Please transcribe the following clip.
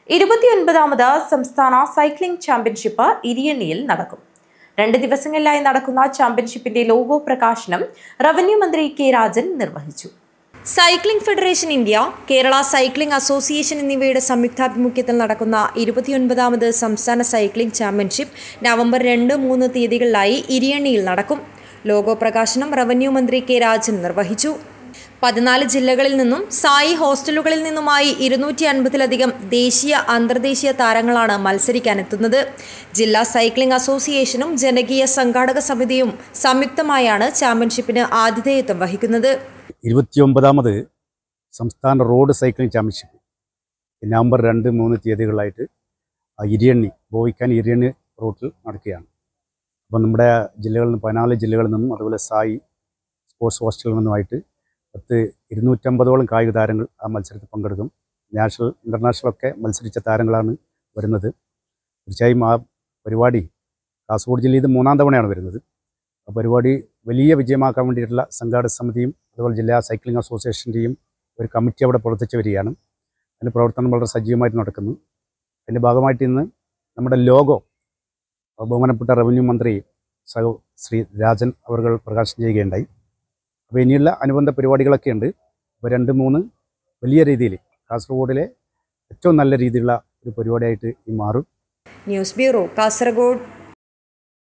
ഇരുപത്തിയൊൻപതാമത് സംസ്ഥാന cycling championship ഇരിയണ്ണിയിൽ നടക്കും രണ്ട് ദിവസങ്ങളിലായി നടക്കുന്ന ചാമ്പ്യൻഷിപ്പിന്റെ ലോഗോ പ്രകാശനം റവന്യൂ മന്ത്രി കെ രാജൻ നിർവഹിച്ചു cycling federation India Kerala cycling association എന്നിവയുടെ സംയുക്താഭിമുഖ്യത്തിൽ നടക്കുന്ന ഇരുപത്തിയൊൻപതാമത് സംസ്ഥാന സൈക്ലിംഗ് ചാമ്പ്യൻഷിപ്പ് നവംബർ രണ്ട് മൂന്ന് തീയതികളിലായി ഇരിയണ്ണിയിൽ നടക്കും ലോഗോ പ്രകാശനം റവന്യൂ മന്ത്രി കെ രാജൻ നിർവഹിച്ചു പതിനാല് ജില്ലകളിൽ നിന്നും സായി ഹോസ്റ്റലുകളിൽ നിന്നുമായി ഇരുന്നൂറ്റി അൻപതിലധികം ദേശീയ അന്തർദേശീയ താരങ്ങളാണ് മത്സരിക്കാനെത്തുന്നത് ജില്ലാ സൈക്ലിംഗ് അസോസിയേഷനും ജനകീയ സംഘാടക സമിതിയും സംയുക്തമായാണ് ചാമ്പ്യൻഷിപ്പിന് ആതിഥേയത്വം വഹിക്കുന്നത് ഇരുപത്തിയൊമ്പതാമത് സംസ്ഥാന റോഡ് സൈക്ലിംഗ് ചാമ്പ്യൻഷിപ്പ് നവംബർ രണ്ട് മൂന്ന് തീയതികളിലായിട്ട് ആ ഇരിയണ്ണി ബോയിക്കാൻ ഇരിയണ്ണി റൂട്ടിൽ നടക്കുകയാണ് അപ്പോൾ നമ്മുടെ ജില്ലകളിൽ നിന്ന് പതിനാല് ജില്ലകളിൽ നിന്നും അതുപോലെ സായി സ്പോർട്സ് ഹോസ്റ്റലിൽ നിന്നുമായിട്ട് പത്ത് ഇരുന്നൂറ്റമ്പതോളം കായിക താരങ്ങൾ ആ മത്സരത്തിൽ പങ്കെടുക്കും നാഷണൽ ഇൻ്റർനാഷണൽ ഒക്കെ മത്സരിച്ച താരങ്ങളാണ് വരുന്നത് തീർച്ചയായും ആ പരിപാടി കാസർഗോഡ് ജില്ലയിൽ ഇത് മൂന്നാം തവണയാണ് വരുന്നത് ആ പരിപാടി വലിയ വിജയമാക്കാൻ വേണ്ടിയിട്ടുള്ള സംഘാടക സമിതിയും അതുപോലെ ജില്ലാ സൈക്ലിംഗ് അസോസിയേഷൻ്റെയും ഒരു കമ്മിറ്റി അവിടെ പ്രവർത്തിച്ചു വരികയാണ് അതിൻ്റെ പ്രവർത്തനം വളരെ സജീവമായിട്ട് നടക്കുന്നു അതിൻ്റെ ഭാഗമായിട്ട് ഇന്ന് നമ്മുടെ ലോഗോ ബഹുമാനപ്പെട്ട റവന്യൂ മന്ത്രി സഹ ശ്രീ രാജൻ അവർ പ്രകാശനം ചെയ്യുകയുണ്ടായി അപ്പോൾ ഇനിയുള്ള അനുബന്ധ പരിപാടികളൊക്കെ ഉണ്ട് അപ്പോൾ രണ്ട് മൂന്ന് വലിയ രീതിയിൽ കാസർഗോഡിലെ ഏറ്റവും നല്ല രീതിയിലുള്ള ഒരു പരിപാടിയായിട്ട് ഈ മാറും ന്യൂസ് ബ്യൂറോ കാസർഗോഡ്